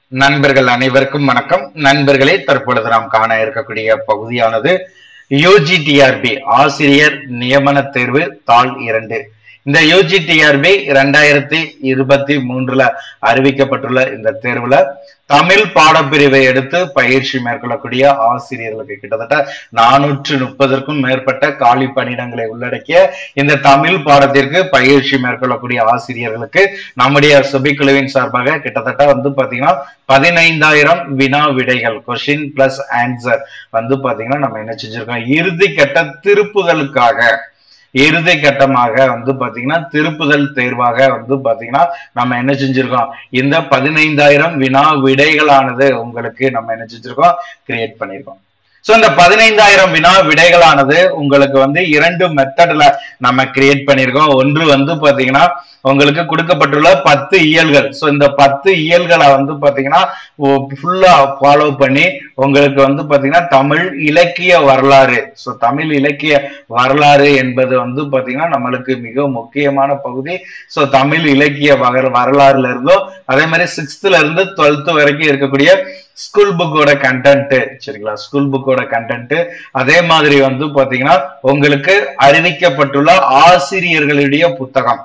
நண்பர்கள் அனைவருக்கும் வணக்கம் நண்பர்களே தற்பொழுது நாம் காண இருக்கக்கூடிய பகுதியானது யூஜிடிஆர்பி ஆசிரியர் நியமன தேர்வு தாள் இரண்டு இந்த யூஜிடிஆர்பி இரண்டாயிரத்தி இருபத்தி மூன்றுல அறிவிக்கப்பட்டுள்ள இந்த தேர்வுல தமிழ் பாடப்பிரிவை எடுத்து பயிற்சி மேற்கொள்ளக்கூடிய ஆசிரியர்களுக்கு கிட்டத்தட்ட நானூற்று முப்பதற்கும் மேற்பட்ட காலி பணியிடங்களை உள்ளடக்கிய இந்த தமிழ் பாடத்திற்கு பயிற்சி மேற்கொள்ளக்கூடிய ஆசிரியர்களுக்கு நம்முடைய சுபிக்குழுவின் சார்பாக கிட்டத்தட்ட வந்து பாத்தீங்கன்னா பதினைந்தாயிரம் வினா விடைகள் கொஸ்டின் பிளஸ் ஆன்சர் வந்து பாத்தீங்கன்னா நம்ம என்ன செஞ்சிருக்கோம் இறுதி கட்ட திருப்புதலுக்காக இறுதி கட்டமாக வந்து பாத்தீங்கன்னா திருப்புதல் தேர்வாக வந்து பாத்தீங்கன்னா நம்ம என்ன செஞ்சிருக்கோம் இந்த பதினைந்தாயிரம் வினா விடைகளானது உங்களுக்கு நம்ம என்ன செஞ்சிருக்கோம் கிரியேட் பண்ணியிருக்கோம் சோ இந்த பதினைந்தாயிரம் வினா விடைகளானது உங்களுக்கு வந்து இரண்டு மெத்தட்ல நம்ம கிரியேட் பண்ணியிருக்கோம் ஒன்று வந்து பாத்தீங்கன்னா உங்களுக்கு கொடுக்கப்பட்டுள்ள பத்து இயல்கள் சோ இந்த பத்து இயல்களை வந்து பாத்தீங்கன்னா ஃபுல்லா ஃபாலோ பண்ணி உங்களுக்கு வந்து பாத்தீங்கன்னா தமிழ் இலக்கிய வரலாறு சோ தமிழ் இலக்கிய வரலாறு என்பது வந்து பாத்தீங்கன்னா நம்மளுக்கு மிக முக்கியமான பகுதி சோ தமிழ் இலக்கிய வகர் வரலாறுல இருந்தும் அதே மாதிரி சிக்ஸ்த்ல இருந்து டுவெல்த் வரைக்கும் இருக்கக்கூடிய ஸ்கூல் புக்கோட கண்டென்ட் சரிங்களா ஸ்கூல் புக்கோட கண்டென்ட் அதே மாதிரி வந்து பாத்தீங்கன்னா உங்களுக்கு அறிவிக்கப்பட்டுள்ள ஆசிரியர்களுடைய புத்தகம்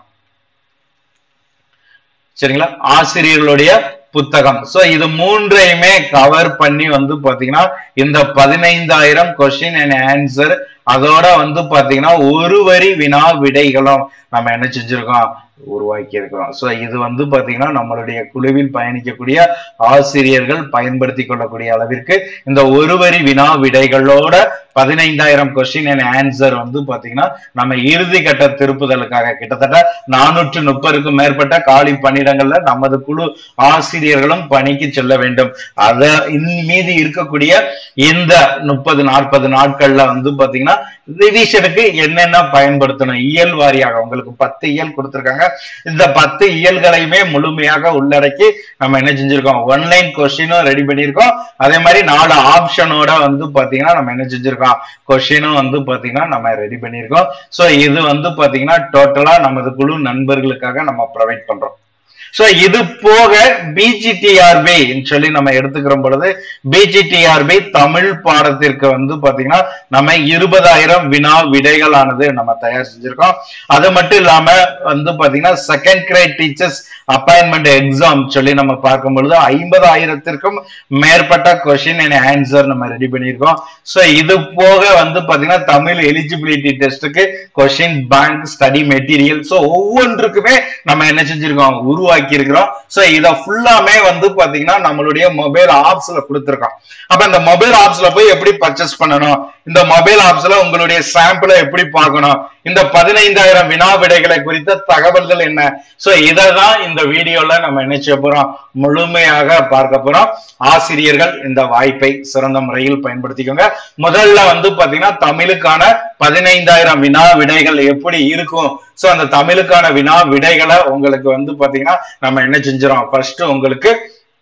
சரிங்களா ஆசிரியர்களுடைய புத்தகம் சோ இது மூன்றையுமே கவர் பண்ணி வந்து பாத்தீங்கன்னா இந்த பதினைந்தாயிரம் கொஸ்டின் அண்ட் ஆன்சர் அதோட வந்து பாத்தீங்கன்னா ஒரு வரி வினா விடைகளும் நம்ம என்ன செஞ்சிருக்கோம் உருவாக்கி இருக்கிறோம் சோ இது வந்து பாத்தீங்கன்னா நம்மளுடைய குழுவில் பயணிக்கக்கூடிய ஆசிரியர்கள் பயன்படுத்தி கொள்ளக்கூடிய அளவிற்கு இந்த ஒரு வரி வினா விடைகளோட பதினைந்தாயிரம் கொஸ்டின் அண்ட் ஆன்சர் வந்து பாத்தீங்கன்னா நம்ம இறுதி கட்ட திருப்புதலுக்காக கிட்டத்தட்ட நானூற்று முப்பதுக்கும் மேற்பட்ட காலி பணியிடங்கள்ல நமது குழு ஆசிரியர்களும் பணிக்கு செல்ல வேண்டும் அத மீதி இருக்கக்கூடிய இந்த முப்பது நாற்பது நாட்கள்ல வந்து பாத்தீங்கன்னா ரிவிஷனுக்கு என்னென்ன பயன்படுத்தணும் இயல் வாரியாக உங்களுக்கு பத்து இயல் கொடுத்திருக்காங்க இந்த பத்து இயல்களையுமே முழுமையாக உள்ளடக்கி நம்ம என்ன செஞ்சிருக்கோம் ஒன்லைன் கொஸ்டினும் ரெடி பண்ணியிருக்கோம் அதே மாதிரி நாலு ஆப்ஷனோட வந்து பாத்தீங்கன்னா நம்ம என்ன செஞ்சிருக்கோம் கொஸ்டினும் வந்து பாத்தீங்கன்னா நம்ம ரெடி பண்ணியிருக்கோம் சோ இது வந்து பாத்தீங்கன்னா டோட்டலா நமது குழு நண்பர்களுக்காக நம்ம ப்ரொவைட் பண்றோம் சோ இது போக பிஜிடிஆர்பி சொல்லி நம்ம எடுத்துக்கிற பொழுது பிஜிடிஆர்பி தமிழ் பாடத்திற்கு வந்து பாத்தீங்கன்னா நம்ம இருபதாயிரம் வினா விடைகளானது நம்ம தயார் செஞ்சிருக்கோம் அது மட்டும் இல்லாம வந்து பாத்தீங்கன்னா second grade teachers appointment exam சொல்லி நம்ம பார்க்கும் பொழுது ஐம்பதாயிரத்திற்கும் மேற்பட்ட கொஸ்டின் அண்ட் ஆன்சர் நம்ம ரெடி பண்ணியிருக்கோம் சோ இது போக வந்து பாத்தீங்கன்னா தமிழ் எலிஜிபிலிட்டி டெஸ்ட்டுக்கு question bank study material so ஒவ்வொன்றுக்குமே நம்ம என்ன செஞ்சிருக்கோம் உருவாக்கி இருக்கிறோம் சோ இத ஃபுல்லாமே வந்து பாத்தீங்கன்னா நம்மளுடைய மொபைல் ஆப்ஸ்ல கொடுத்துருக்கோம் அப்ப இந்த மொபைல் ஆப்ஸ்ல போய் எப்படி பர்ச்சேஸ் பண்ணணும் இந்த மொபைல் ஆப்ஸ்ல உங்களுடைய சாம்பிளை எப்படி பார்க்கணும் இந்த பதினைந்தாயிரம் வினா விடைகளை குறித்த தகவல்கள் என்ன சோ இததான் இந்த வீடியோல நம்ம நினைச்ச போறோம் முழுமையாக பார்க்க போறோம் ஆசிரியர்கள் இந்த வாய்ப்பை சிறந்த முறையில் பயன்படுத்திக்கோங்க முதல்ல வந்து பாத்தீங்கன்னா தமிழுக்கான பதினைந்தாயிரம் வினா விடைகள் எப்படி இருக்கும் சோ அந்த தமிழுக்கான வினா விடைகளை உங்களுக்கு வந்து பாத்தீங்கன்னா நம்ம என்ன செஞ்சிரோம் ஃபர்ஸ்ட் உங்களுக்கு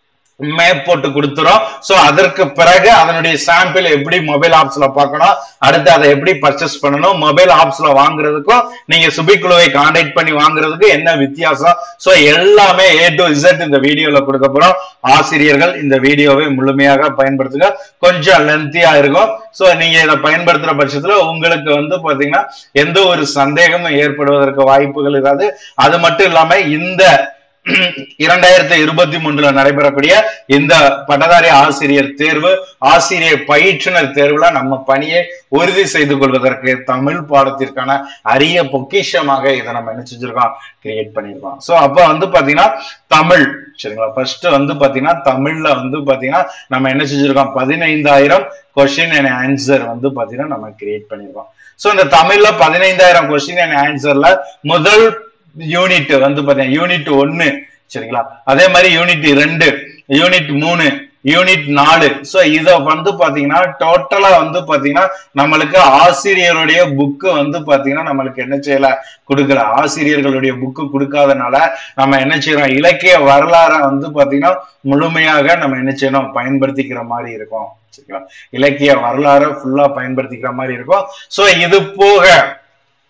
மேப் போட்டு கொடுத்துரும் சோ அதற்கு பிறகு அதனுடைய சாம்பிள் எப்படி மொபைல் ஆப்ஸ்ல பார்க்கணும் அடுத்து அதை எப்படி பர்ச்சேஸ் பண்ணணும் மொபைல் ஆப்ஸ்ல வாங்குறதுக்கும் நீங்க சுபிக்குழுவை கான்டாக்ட் பண்ணி வாங்குறதுக்கு என்ன வித்தியாசம் சோ எல்லாமே ஏ டு இசட் இந்த வீடியோல கொடுக்க போறோம் ஆசிரியர்கள் இந்த வீடியோவை முழுமையாக பயன்படுத்துங்க கொஞ்சம் லென்த்தியா இருக்கும் சோ நீங்க இதை பயன்படுத்துற பட்சத்துல உங்களுக்கு வந்து பாத்தீங்கன்னா எந்த ஒரு சந்தேகமும் ஏற்படுவதற்கு வாய்ப்புகள் இருக்காது அது மட்டும் இல்லாம இந்த இரண்டாயிரத்தி இருபத்தி மூன்றுல நடைபெறக்கூடிய இந்த பட்டதாரி ஆசிரியர் தேர்வு ஆசிரியர் பயிற்றுனர் தேர்வுல நம்ம பணியை உறுதி செய்து கொள்வதற்கு தமிழ் பாடத்திற்கான அரிய பொக்கிஷமாக இதை நம்ம என்ன செஞ்சிருக்கோம் கிரியேட் பண்ணியிருக்கோம் சோ அப்ப வந்து பாத்தீங்கன்னா தமிழ் சரிங்களா ஃபர்ஸ்ட் வந்து பாத்தீங்கன்னா தமிழ்ல வந்து பாத்தீங்கன்னா நம்ம என்ன செஞ்சிருக்கோம் பதினைந்தாயிரம் கொஸ்டின் அண்ட் ஆன்சர் வந்து பாத்தீங்கன்னா நம்ம கிரியேட் பண்ணிருக்கோம் சோ இந்த தமிழ்ல பதினைந்தாயிரம் கொஸ்டின் அண்ட் ஆன்சர்ல முதல் யூனிட் வந்து பாத்தீங்கன்னா யூனிட் ஒன்னு சரிங்களா அதே மாதிரி யூனிட் ரெண்டு யூனிட் மூணு யூனிட் நாலு சோ இத வந்து பாத்தீங்கன்னா டோட்டலா வந்து பாத்தீங்கன்னா நம்மளுக்கு ஆசிரியருடைய புக்கு வந்து பாத்தீங்கன்னா நம்மளுக்கு என்ன செய்யல கொடுக்கல ஆசிரியர்களுடைய புக்கு கொடுக்காதனால நம்ம என்ன செய்யறோம் இலக்கிய வரலாற வந்து பாத்தீங்கன்னா முழுமையாக நம்ம என்ன செய்யணும் பயன்படுத்திக்கிற மாதிரி இருக்கும் சரிங்களா இலக்கிய வரலாற ஃபுல்லா பயன்படுத்திக்கிற மாதிரி இருக்கும் சோ இது போக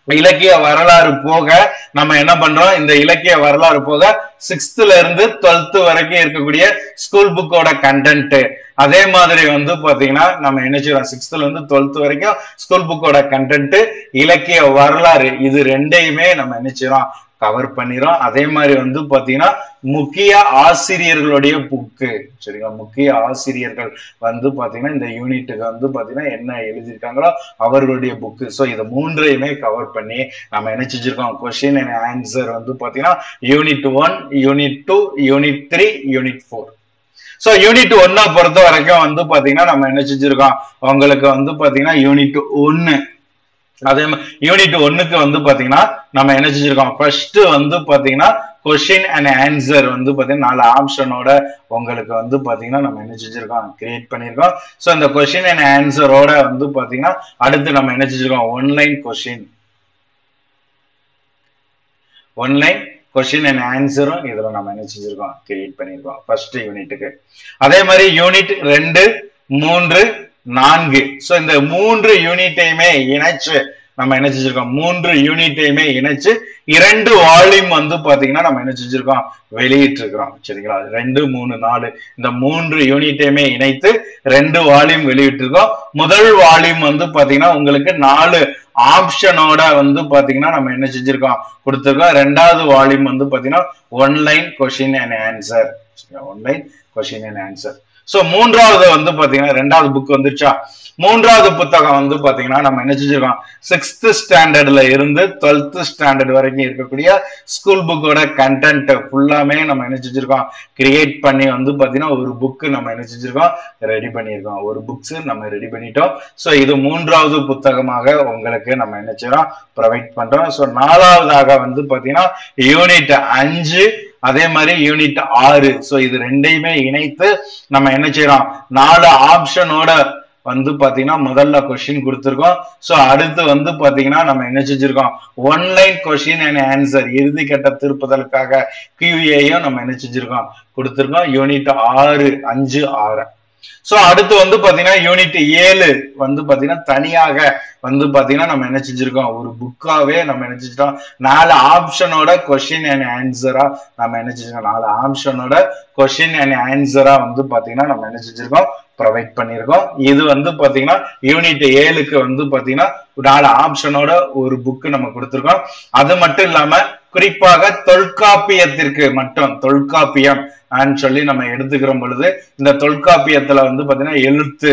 இலக்கிய வரலாறு போக நம்ம என்ன பண்றோம் இந்த இலக்கிய வரலாறு போக சிக்ஸ்த்ல இருந்து டுவெல்த் வரைக்கும் இருக்கக்கூடிய ஸ்கூல் புக்கோட கண்டென்ட் அதே மாதிரி வந்து பாத்தீங்கன்னா நம்ம என்ன செய்யறோம் சிக்ஸ்த்ல இருந்து டுவெல்த் வரைக்கும் ஸ்கூல் புக்கோட கண்டென்ட் இலக்கிய வரலாறு இது ரெண்டையுமே நம்ம என்ன செய்யறோம் கவர் பண்ணிரும் அதே மாதிரி வந்து பாத்தீங்கன்னா முக்கிய ஆசிரியர்களுடைய புக்கு சரிங்களா முக்கிய ஆசிரியர்கள் வந்து பாத்தீங்கன்னா இந்த யூனிட்டுக்கு வந்து பாத்தீங்கன்னா என்ன எழுதியிருக்காங்களோ அவர்களுடைய புக்கு ஸோ இதை மூன்றையுமே கவர் பண்ணி நம்ம என்ன செஞ்சிருக்கோம் கொஸ்டின் அண்ட் ஆன்சர் வந்து பாத்தீங்கன்னா unit one unit two unit three unit four so unit ஒன்னை பொறுத்த வரைக்கும் வந்து பாத்தீங்கன்னா நம்ம என்ன செஞ்சிருக்கோம் உங்களுக்கு வந்து பாத்தீங்கன்னா யூனிட் ஒன்னு அதே மாதிரி யூனிட் ஒன்னுக்கு வந்து பாத்தீங்கன்னா நம்ம என்ன செஞ்சிருக்கோம் ஃபர்ஸ்ட் வந்து பாத்தீங்கன்னா கொஸ்டின் அண்ட் ஆன்சர் வந்து பாத்தீங்கன்னா நாலு ஆப்ஷனோட உங்களுக்கு வந்து பாத்தீங்கன்னா நம்ம என்ன செஞ்சிருக்கோம் கிரியேட் பண்ணிருக்கோம் ஸோ இந்த கொஸ்டின் அண்ட் ஆன்சரோட வந்து பாத்தீங்கன்னா அடுத்து நம்ம என்ன செஞ்சிருக்கோம் online question online question and ஆன்சரும் இதுல நம்ம என்ன செஞ்சிருக்கோம் கிரியேட் பண்ணிருக்கோம் ஃபர்ஸ்ட் யூனிட்டுக்கு அதே மாதிரி யூனிட் ரெண்டு மூன்று நான்கு சோ இந்த மூன்று யூனிட்டையுமே இணைச்சு நம்ம என்ன செஞ்சிருக்கோம் மூன்று யூனிட்டையுமே இணைச்சு இரண்டு வால்யூம் வந்து பாத்தீங்கன்னா நம்ம என்ன செஞ்சிருக்கோம் வெளியிட்டு இருக்கிறோம் சரிங்களா ரெண்டு மூணு நாலு இந்த மூன்று யூனிட்டையுமே இணைத்து ரெண்டு வால்யூம் வெளியிட்டிருக்கோம் முதல் வால்யூம் வந்து பாத்தீங்கன்னா உங்களுக்கு நாலு ஆப்ஷனோட வந்து பாத்தீங்கன்னா நம்ம என்ன செஞ்சிருக்கோம் கொடுத்துருக்கோம் ரெண்டாவது வால்யூம் வந்து பாத்தீங்கன்னா online question and answer online question and answer so மூன்றாவது வந்து பாத்தீங்கன்னா ரெண்டாவது புக் வந்துருச்சா மூன்றாவது புத்தகம் வந்து பாத்தீங்கன்னா நம்ம என்ன செஞ்சிருக்கோம் சிக்ஸ்த் ஸ்டாண்டர்ட்ல இருந்து டுவெல்த் ஸ்டாண்டர்ட் வரைக்கும் இருக்கக்கூடிய ஸ்கூல் புக்கோட கண்டென்ட் ஃபுல்லாமே நம்ம என்ன செஞ்சிருக்கோம் கிரியேட் பண்ணி வந்து பாத்தீங்கன்னா ஒரு புக் நம்ம என்ன செஞ்சிருக்கோம் ரெடி பண்ணியிருக்கோம் ஒரு புக்ஸ் நம்ம ரெடி பண்ணிட்டோம் சோ இது மூன்றாவது புத்தகமாக உங்களுக்கு நம்ம என்ன செய்யறோம் ப்ரொவைட் பண்றோம் சோ நாலாவதாக வந்து பாத்தீங்கன்னா யூனிட் அஞ்சு அதே மாதிரி யூனிட் ஆறு சோ இது ரெண்டையுமே இணைத்து நம்ம என்ன செய்யறோம் நாலு ஆப்ஷனோட வந்து பாத்தீங்கன்னா முதல்ல கொஸ்டின் கொடுத்துருக்கோம் சோ அடுத்து வந்து பாத்தீங்கன்னா நம்ம என்ன செஞ்சிருக்கோம் ஒன்லைன் கொஸ்டின் அண்ட் ஆன்சர் இறுதி கட்ட திருப்புதலுக்காக கியூஏயும் நம்ம என்ன செஞ்சிருக்கோம் கொடுத்துருக்கோம் யூனிட் ஆறு அஞ்சு ஆறு சோ அடுத்து வந்து பாத்தீங்கன்னா யூனிட் ஏழு வந்து பாத்தீங்கன்னா தனியாக வந்து பாத்தீங்கன்னா நம்ம என்ன செஞ்சிருக்கோம் ஒரு புக்காவே நம்ம என்ன செஞ்சிட்டோம் நாலு ஆப்ஷனோட கொஸ்டின் அண்ட் ஆன்சரா நம்ம என்ன செஞ்சிருக்கோம் நாலு ஆப்ஷனோட கொஸ்டின் அண்ட் ஆன்சரா வந்து பாத்தீங்கன்னா நம்ம என்ன செஞ்சிருக்கோம் ப்ரொவைட் பண்ணியிருக்கோம் இது வந்து பாத்தீங்கன்னா யூனிட் ஏழுக்கு வந்து பாத்தீங்கன்னா நாலு ஆப்ஷனோட ஒரு புக் நம்ம கொடுத்துருக்கோம் அது மட்டும் இல்லாம குறிப்பாக தொல்காப்பியத்திற்கு மட்டும் தொல்காப்பியம் சொல்லி நம்ம எடுத்துக்கிற பொழுது இந்த தொல்காப்பியத்துல வந்து பாத்தீங்கன்னா எழுத்து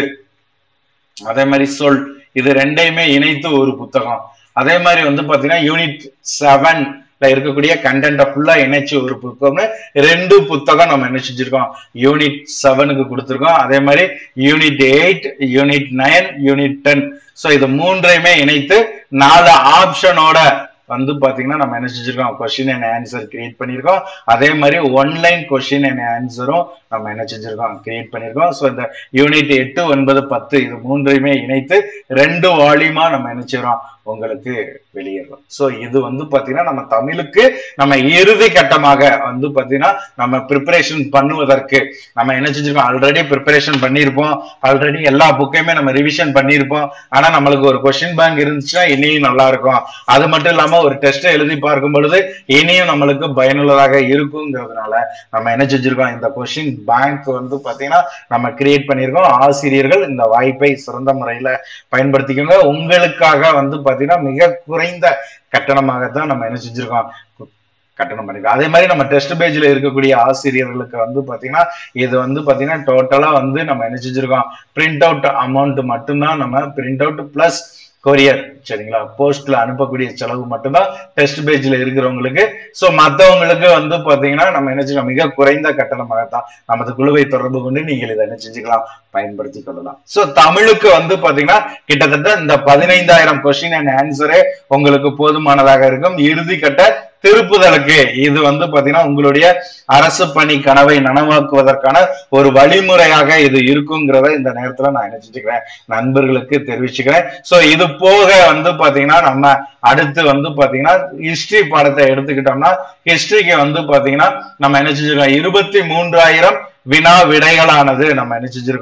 அதே மாதிரி சொல் இது ரெண்டையுமே இணைத்து ஒரு புத்தகம் அதே மாதிரி வந்து பாத்தீங்கன்னா யூனிட் செவன் இருக்கக்கூடிய கண்டென்ட்டை ஃபுல்லா இணைச்சு ஒரு புத்தகம்னு ரெண்டு புத்தகம் நம்ம என்ன செஞ்சிருக்கோம் யூனிட் செவனுக்கு கொடுத்துருக்கோம் அதே மாதிரி unit eight unit nine unit ten so இது மூன்றையுமே இணைத்து நாலு ஆப்ஷனோட வந்து பாத்தீங்கன்னா நம்ம என்ன செஞ்சிருக்கோம் கொஸ்டின் அண்ட் ஆன்சர் கிரியேட் பண்ணியிருக்கோம் அதே மாதிரி ஒன்லைன் கொஸ்டின் அண்ட் ஆன்சரும் நம்ம என்ன செஞ்சிருக்கோம் கிரியேட் பண்ணியிருக்கோம் ஸோ இந்த யூனிட் எட்டு ஒன்பது பத்து இது மூன்றையுமே இணைத்து ரெண்டு வால்யூமா நம்ம என்ன செய்யறோம் உங்களுக்கு வெளியேறோம் ஸோ இது வந்து பாத்தீங்கன்னா நம்ம தமிழுக்கு நம்ம இறுதி கட்டமாக வந்து பாத்தீங்கன்னா நம்ம ப்ரிப்பரேஷன் பண்ணுவதற்கு நம்ம என்ன செஞ்சிருக்கோம் ஆல்ரெடி ப்ரிப்பரேஷன் பண்ணியிருப்போம் ஆல்ரெடி எல்லா புக்கையுமே நம்ம ரிவிஷன் பண்ணியிருப்போம் ஆனா நம்மளுக்கு ஒரு கொஸ்டின் பேங்க் இருந்துச்சுன்னா இனியும் நல்லா இருக்கும் அது மட்டும் இல்லாம ஒரு டெஸ்ட் எழுதி பார்க்கும் பொழுது இனியும் நம்மளுக்கு பயனுள்ளதாக இருக்குங்கிறதுனால நம்ம என்ன செஞ்சிருக்கோம் இந்த கொஸ்டின் பேங்க் வந்து பாத்தீங்கன்னா நம்ம கிரியேட் பண்ணியிருக்கோம் ஆசிரியர்கள் இந்த வாய்ப்பை சிறந்த முறையில பயன்படுத்திக்கோங்க உங்களுக்காக வந்து பாத்தீங்கன்னா மிக குறைந்த கட்டணமாகத்தான் நம்ம என்ன செஞ்சிருக்கோம் கட்டணம் பண்ணிருக்கோம் அதே மாதிரி நம்ம டெஸ்ட் பேஜ்ல இருக்கக்கூடிய ஆசிரியர்களுக்கு வந்து பாத்தீங்கன்னா இது வந்து பாத்தீங்கன்னா டோட்டலா வந்து நம்ம என்ன செஞ்சிருக்கோம் பிரிண்ட் அவுட் அமௌண்ட் மட்டும்தான் நம்ம பிரிண்ட் அவுட் பிளஸ் கொரியர் சரிங்களா போஸ்ட்ல அனுப்பக்கூடிய செலவு மட்டும்தான் டெஸ்ட் பேஜ்ல இருக்கிறவங்களுக்கு சோ மத்தவங்களுக்கு வந்து பாத்தீங்கன்னா நம்ம என்ன செய்யலாம் மிக குறைந்த கட்டணமாகத்தான் நமது குழுவை தொடர்பு கொண்டு நீங்கள் இதை என்ன செஞ்சுக்கலாம் பயன்படுத்தி கொள்ளலாம் சோ தமிழுக்கு வந்து பாத்தீங்கன்னா கிட்டத்தட்ட இந்த பதினைந்தாயிரம் கொஸ்டின் அண்ட் ஆன்சரே உங்களுக்கு போதுமானதாக இருக்கும் இறுதி கட்ட திருப்புதலுக்கு இது வந்து பாத்தீங்கன்னா உங்களுடைய அரசு பணி கனவை நனவாக்குவதற்கான ஒரு வழிமுறையாக இது இருக்குங்கிறத இந்த நேரத்துல நான் என்ன செஞ்சுக்கிறேன் நண்பர்களுக்கு தெரிவிச்சுக்கிறேன் சோ இது போக வந்து பாத்தீங்கன்னா நம்ம அடுத்து வந்து பாத்தீங்கன்னா ஹிஸ்டரி பாடத்தை எடுத்துக்கிட்டோம்னா ஹிஸ்டரிக்கு வந்து பாத்தீங்கன்னா நம்ம என்ன செஞ்சிருக்கோம் இருபத்தி மூன்றாயிரம் வினா விடைகளானது நம்ம என்ன செஞ்சிருக்கோம்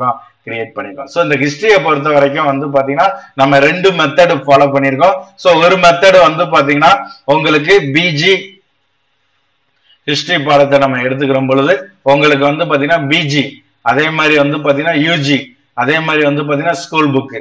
கிரியேட் பண்ணிருக்கோம் ஸோ இந்த ஹிஸ்டரியை பொறுத்த வரைக்கும் வந்து பாத்தீங்கன்னா நம்ம ரெண்டு மெத்தடு ஃபாலோ பண்ணியிருக்கோம் ஸோ ஒரு மெத்தடு வந்து பாத்தீங்கன்னா உங்களுக்கு பிஜி ஹிஸ்டரி பாடத்தை நம்ம எடுத்துக்கிற பொழுது உங்களுக்கு வந்து பாத்தீங்கன்னா பிஜி அதே மாதிரி வந்து பாத்தீங்கன்னா யூஜி அதே மாதிரி வந்து பாத்தீங்கன்னா ஸ்கூல் புக்கு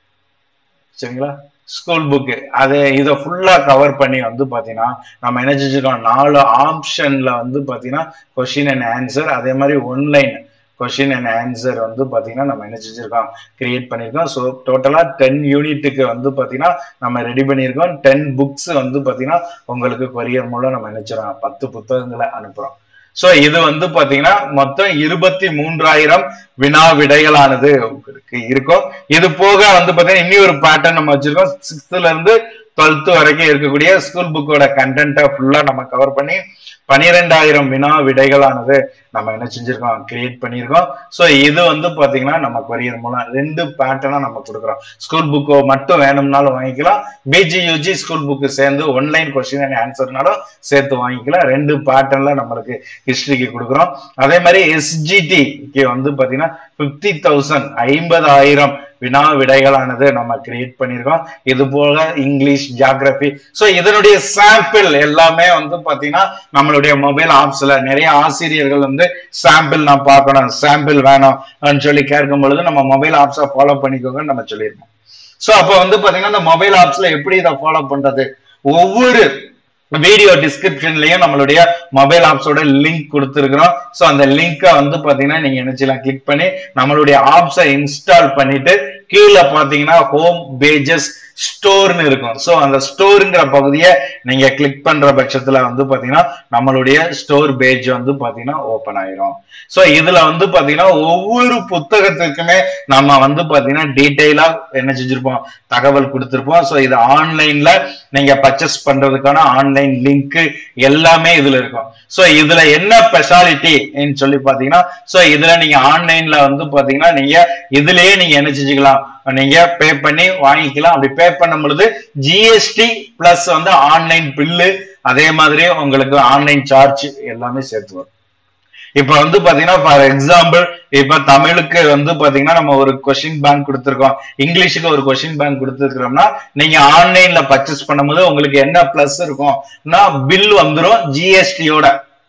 சரிங்களா ஸ்கூல் புக்கு அதை இதை ஃபுல்லா கவர் பண்ணி வந்து பாத்தீங்கன்னா நம்ம என்ன செஞ்சிருக்கோம் நாலு ஆப்ஷன்ல வந்து பாத்தீங்கன்னா கொஸ்டின் அண்ட் ஆன்சர் அதே மாதிரி ஒன்லைன் கொஸ்டின் அண்ட் ஆன்சர் வந்து பாத்தீங்கன்னா நம்ம என்ன செஞ்சிருக்கோம் கிரியேட் பண்ணியிருக்கோம் ஸோ டோட்டலா டென் யூனிட்டுக்கு வந்து பாத்தீங்கன்னா நம்ம ரெடி பண்ணியிருக்கோம் டென் புக்ஸ் வந்து பாத்தீங்கன்னா உங்களுக்கு கொரியர் மூலம் நம்ம நினைச்சிடறோம் பத்து புத்தகங்களை அனுப்புறோம் சோ இது வந்து பாத்தீங்கன்னா மொத்தம் இருபத்தி மூன்றாயிரம் வினா விடைகளானது உங்களுக்கு இருக்கும் இது போக வந்து பாத்தீங்கன்னா இன்னி ஒரு பேட்டர்ன் நம்ம வச்சிருக்கோம் சிக்ஸ்த்ல இருந்து டுவெல்த் வரைக்கும் இருக்கக்கூடிய ஸ்கூல் புக்கோட கண்டென்ட்டை ஃபுல்லா நம்ம கவர் பண்ணி பனிரெண்டாயிரம் வினா விடைகளானது நம்ம என்ன செஞ்சிருக்கோம் கிரியேட் பண்ணியிருக்கோம் ஸோ இது வந்து பாத்தீங்கன்னா நம்ம கொரியர் மூலம் ரெண்டு பேட்டர்னா நம்ம கொடுக்குறோம் ஸ்கூல் புக்கோ மட்டும் வேணும்னாலும் வாங்கிக்கலாம் பிஜி யூஜி ஸ்கூல் புக்கு சேர்ந்து ஒன்லைன் கொஸ்டின் அண்ட் ஆன்சர்னாலும் சேர்த்து வாங்கிக்கலாம் ரெண்டு பேட்டர்ன்ல நம்மளுக்கு ஹிஸ்டரிக்கு கொடுக்குறோம் அதே மாதிரி எஸ்ஜிடிக்கு வந்து பாத்தீங்கன்னா பிப்டி தௌசண்ட் ஐம்பதாயிரம் வினா விடைகளானது நம்ம கிரியேட் பண்ணியிருக்கோம் இது போல இங்கிலீஷ் ஜியாகிரபி ஸோ இதனுடைய சாம்பிள் எல்லாமே வந்து பாத்தீங்கன்னா நம்மளுடைய மொபைல் ஆப்ஸ்ல நிறைய ஆசிரியர்கள் வந்து சாம்பிள் நான் பார்க்கணும் சாம்பிள் வேணும் சொல்லி கேட்கும் பொழுது நம்ம மொபைல் ஆப்ஸை ஃபாலோ பண்ணிக்கோங்கன்னு நம்ம சொல்லியிருக்கோம் ஸோ அப்போ வந்து பாத்தீங்கன்னா இந்த மொபைல் ஆப்ஸ்ல எப்படி இதை ஃபாலோ பண்றது ஒவ்வொரு வீடியோ டிஸ்கிரிப்ஷன்லயும் நம்மளுடைய மொபைல் ஆப்ஸோட லிங்க் கொடுத்துருக்கிறோம் ஸோ அந்த லிங்கை வந்து பாத்தீங்கன்னா நீங்க நினைச்சலாம் கிளிக் பண்ணி நம்மளுடைய ஆப்ஸை இன்ஸ்டால் பண்ணிட்டு கீழே பாத்தீங்கன்னா ஹோம் பேஜஸ் ஸ்டோர்னு இருக்கும் ஸோ அந்த ஸ்டோருங்கிற பகுதியை நீங்க கிளிக் பண்ற பட்சத்துல வந்து பாத்தீங்கன்னா நம்மளுடைய ஸ்டோர் பேஜ் வந்து பாத்தீங்கன்னா ஓபன் ஆயிரும் ஸோ இதுல வந்து பாத்தீங்கன்னா ஒவ்வொரு புத்தகத்துக்குமே நம்ம வந்து பாத்தீங்கன்னா டீட்டெயிலா என்ன செஞ்சிருப்போம் தகவல் கொடுத்திருப்போம் ஸோ இது ஆன்லைன்ல நீங்க பர்ச்சேஸ் பண்றதுக்கான ஆன்லைன் லிங்க் எல்லாமே இதுல இருக்கும் ஸோ இதுல என்ன ஸ்பெஷாலிட்டி சொல்லி பாத்தீங்கன்னா ஸோ இதுல நீங்க ஆன்லைன்ல வந்து பாத்தீங்கன்னா நீங்க இதுலயே நீங்க என்ன செஞ்சுக்கலாம் நீங்க பே பண்ணி வாங்கிக்கலாம் அப்படி பே பண்ணும் பொழுது ஜிஎஸ்டி பிளஸ் வந்து ஆன்லைன் பில்லு அதே மாதிரி உங்களுக்கு ஆன்லைன் சார்ஜ் எல்லாமே சேர்த்து வரும் இப்ப வந்து பாத்தீங்கன்னா ஃபார் எக்ஸாம்பிள் இப்ப தமிழுக்கு வந்து பாத்தீங்கன்னா நம்ம ஒரு கொஸ்டின் பேங்க் கொடுத்துருக்கோம் இங்கிலீஷுக்கு ஒரு கொஸ்டின் பேங்க் கொடுத்துருக்கிறோம்னா நீங்க ஆன்லைன்ல பர்ச்சேஸ் பண்ணும்போது உங்களுக்கு என்ன பிளஸ் இருக்கும்னா பில் வந்துடும் ஜிஎஸ்டியோட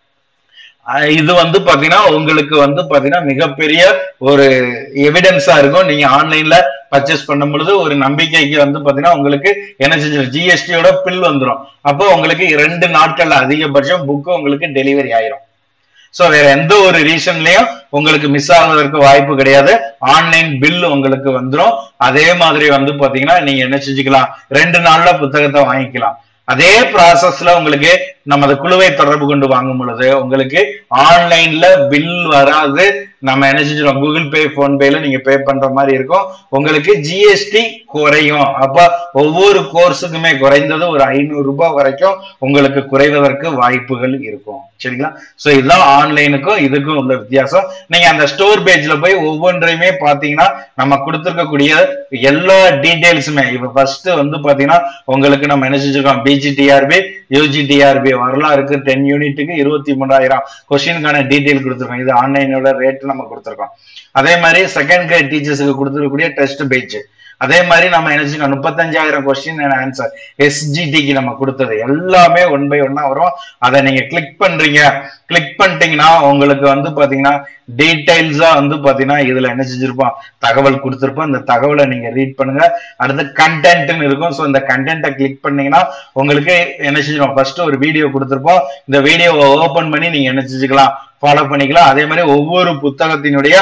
இது வந்து பாத்தீங்கன்னா உங்களுக்கு வந்து பாத்தீங்கன்னா மிகப்பெரிய ஒரு எவிடன்ஸா இருக்கும் நீங்க ஆன்லைன்ல பர்ச்சேஸ் பண்ணும் பொழுது ஒரு நம்பிக்கைக்கு வந்து பாத்தீங்கன்னா உங்களுக்கு என்ன செஞ்சு ஜிஎஸ்டியோட பில் வந்துடும் அப்போ உங்களுக்கு ரெண்டு நாட்கள்ல அதிகபட்சம் புக்கு உங்களுக்கு டெலிவரி ஆயிரும் சோ வேற எந்த ஒரு ரீசன்லயும் உங்களுக்கு மிஸ் ஆகுவதற்கு வாய்ப்பு கிடையாது ஆன்லைன் பில் உங்களுக்கு வந்துடும் அதே மாதிரி வந்து பாத்தீங்கன்னா நீங்க என்ன செஞ்சுக்கலாம் ரெண்டு நாள்ல புத்தகத்தை வாங்கிக்கலாம் அதே ப்ராசஸ்ல உங்களுக்கு நமது குழுவை தொடர்பு கொண்டு வாங்கும் பொழுது உங்களுக்கு ஆன்லைன்ல பில் வராது நம்ம என்ன செஞ்சிடும் கூகுள் பே போன் பேல நீங்க பே பண்ற மாதிரி இருக்கும் உங்களுக்கு ஜிஎஸ்டி குறையும் அப்ப ஒவ்வொரு கோர்ஸுக்குமே குறைந்தது ஒரு ஐநூறு ரூபாய் வரைக்கும் உங்களுக்கு குறைவதற்கு வாய்ப்புகள் இருக்கும் சரிங்களா சோ இதுதான் ஆன்லைனுக்கும் இதுக்கும் உள்ள வித்தியாசம் நீங்க அந்த ஸ்டோர் பேஜ்ல போய் ஒவ்வொன்றையுமே பாத்தீங்கன்னா நம்ம கொடுத்துருக்கக்கூடிய எல்லா டீடைல்ஸுமே இப்ப ஃபர்ஸ்ட் வந்து பாத்தீங்கன்னா உங்களுக்கு நம்ம என்ன செஞ்சிருக்கோம் பிஜிடிஆர்பி யூஜிடிஆர்பி வரலாறுக்கு டென் யூனிட்டுக்கு இருபத்தி மூணாயிரம் கொஸ்டினுக்கான டீடைல் கொடுத்துருக்கோம் இது ஆன்லைனோட ரேட் நம்ம கொடுத்துருக்கோம் அதே மாதிரி செகண்ட் கிரேட் டீச்சர்ஸுக்கு கொடுத்துருக்கக்கூடிய டெஸ்ட் பேஜ் அதே மாதிரி நம்ம என்ன செய்யணும் முப்பத்தஞ்சாயிரம் கொஸ்டின் அண்ட் ஆன்சர் எஸ்ஜிடிக்கு நம்ம கொடுத்தது எல்லாமே ஒன் பை ஒன்னா வரும் அதை நீங்க கிளிக் பண்றீங்க கிளிக் பண்ணிட்டீங்கன்னா உங்களுக்கு வந்து பாத்தீங்கன்னா டீடைல்ஸா வந்து பாத்தீங்கன்னா இதுல என்ன செஞ்சிருப்போம் தகவல் கொடுத்திருப்போம் இந்த தகவலை நீங்க ரீட் பண்ணுங்க அடுத்து கண்டென்ட்னு இருக்கும் ஸோ இந்த கண்டென்ட்டை கிளிக் பண்ணீங்கன்னா உங்களுக்கு என்ன செஞ்சிருவோம் ஃபர்ஸ்ட் ஒரு வீடியோ கொடுத்திருப்போம் இந்த வீடியோவை ஓபன் பண்ணி நீங்க என்ன செஞ்சுக்கலாம் ஃபாலோ பண்ணிக்கலாம் அதே மாதிரி ஒவ்வொரு புத்தகத்தினுடைய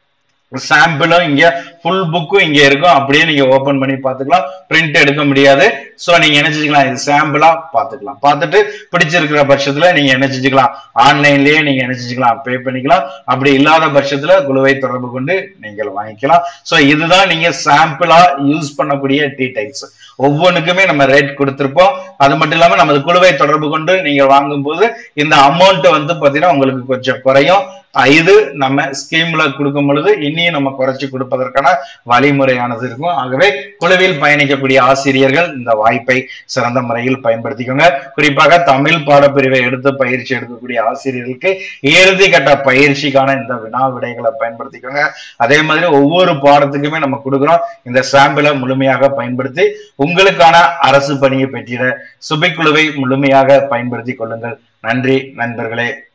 சாம்பிளும் இங்க ஃபுல் புக்கும் இங்க இருக்கும் அப்படியே நீங்க ஓபன் பண்ணி பாத்துக்கலாம் பிரிண்ட் எடுக்க முடியாது சோ நீங்க என்ன செஞ்சுக்கலாம் இது சாம்பிளா பாத்துக்கலாம் பார்த்துட்டு பிடிச்சிருக்கிற பட்சத்துல நீங்க என்ன செஞ்சுக்கலாம் ஆன்லைன்லயே நீங்க என்ன செஞ்சுக்கலாம் பே பண்ணிக்கலாம் அப்படி இல்லாத பட்சத்துல குழுவை தொடர்பு கொண்டு நீங்கள் வாங்கிக்கலாம் சோ இதுதான் நீங்க சாம்பிளா யூஸ் பண்ணக்கூடிய டீடைல்ஸ் ஒவ்வொன்றுக்குமே நம்ம ரேட் கொடுத்திருப்போம் அது மட்டும் இல்லாம நமது குழுவை தொடர்பு கொண்டு நீங்க வாங்கும் போது இந்த அமௌண்ட் வந்து பாத்தீங்கன்னா உங்களுக்கு கொஞ்சம் குறையும் இது நம்ம ஸ்கீம்ல கொடுக்கும் பொழுது இன்னியும் நம்ம குறைச்சு கொடுப்பதற்கான வழிமுறையானது இருக்கும் ஆகவே குழுவில் பயணிக்கக்கூடிய ஆசிரியர்கள் இந்த வாய்ப்பை சிறந்த முறையில் பயன்படுத்திக்கோங்க குறிப்பாக தமிழ் பாடப்பிரிவை எடுத்து பயிற்சி எடுக்கக்கூடிய ஆசிரியர்களுக்கு இறுதி கட்ட பயிற்சிக்கான இந்த வினா விடைகளை பயன்படுத்திக்கோங்க அதே மாதிரி ஒவ்வொரு பாடத்துக்குமே நம்ம கொடுக்குறோம் இந்த சாம்பிளை முழுமையாக பயன்படுத்தி உங்களுக்கான அரசு பணியை பெற்றிட சுபிக்குழுவை முழுமையாக பயன்படுத்திக் கொள்ளுங்கள் நன்றி நண்பர்களே